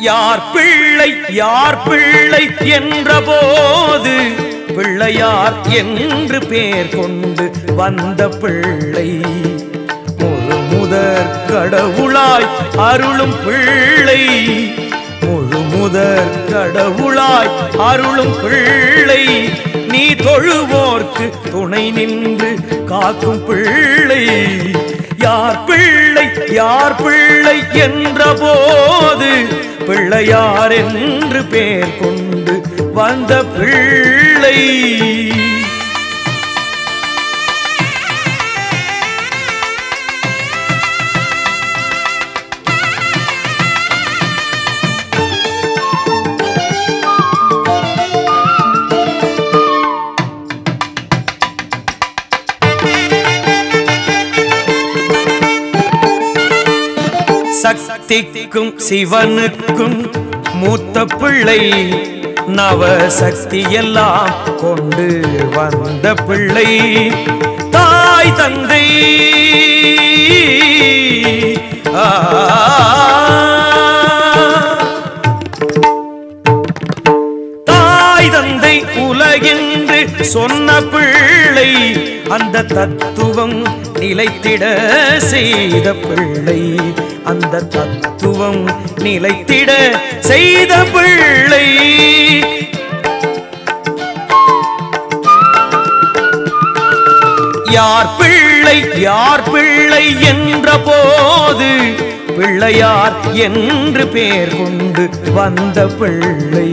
யார் பிள்ளை யார் பிள்ளை என்ற போது பிள்ளையார் என்று பேர் கொண்டு வந்த பிள்ளை முழு முதற் கடவுளாய் அருளும் பிள்ளை முழு முதற் கடவுளாய் அருளும் பிள்ளை நீ தொழுவோர்க்கு துணை நின்று காக்கும் பிள்ளை யார் பிள்ளை யார் பிள்ளை என்ற போது பிள்ளையார் என்று பேர் கொண்டு வந்த பிள்ளை சக்திக்கும் சிவனுக்கும் மூத்த பிள்ளை நவ சக்தி எல்லாம் கொண்டு வந்த பிள்ளை தாய் தந்தை ஆ தாய் தந்தை உலகென்று சொன்ன பிள்ளை அந்த தத்துவம் நிலைத்திட செய்த பிள்ளை அந்த தத்துவம் நிலைத்திட செய்த பிள்ளை யார் பிள்ளை யார் பிள்ளை என்ற போது பிள்ளையார் என்று பேர் கொண்டு வந்த பிள்ளை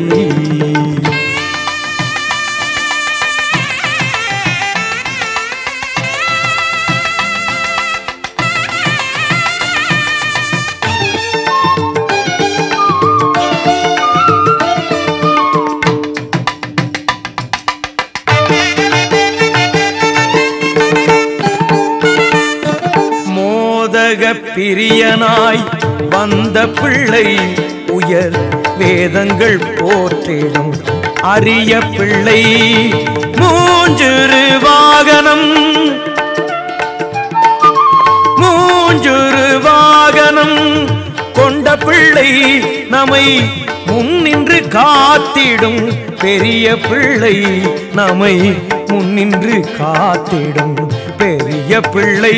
மோதக பிரியனாய் வந்த பிள்ளை உயர் வேதங்கள் போற்றிடும் அரிய பிள்ளை மூஞ்சுரு வாகனம் மூஞ்சுரு வாகனம் கொண்ட பிள்ளை நம்மை முன்னின்று காத்திடும் பெரிய பிள்ளை நம்மை முன்னின்று காத்திடும் பெரிய பிள்ளை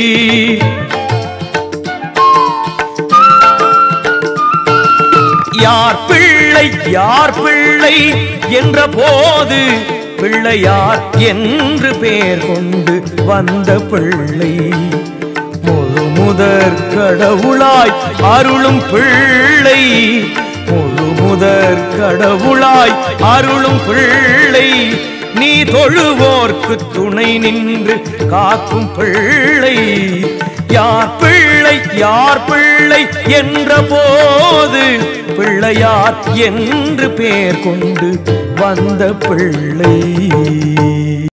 யார் பிள்ளை யார் பிள்ளை என்ற போது பிள்ளையார் என்று பேர் கொண்டு வந்த பிள்ளை முழு முதற் கடவுளாய் அருளும் பிள்ளை முழு முதற் கடவுளாய் அருளும் பிள்ளை நீ தொழுவோர்க்கு துணை நின்று காக்கும் பிள்ளை யார் பிள்ளை யார் பிள்ளை என்ற போது பிள்ளையார் என்று பேர் கொண்டு வந்த பிள்ளை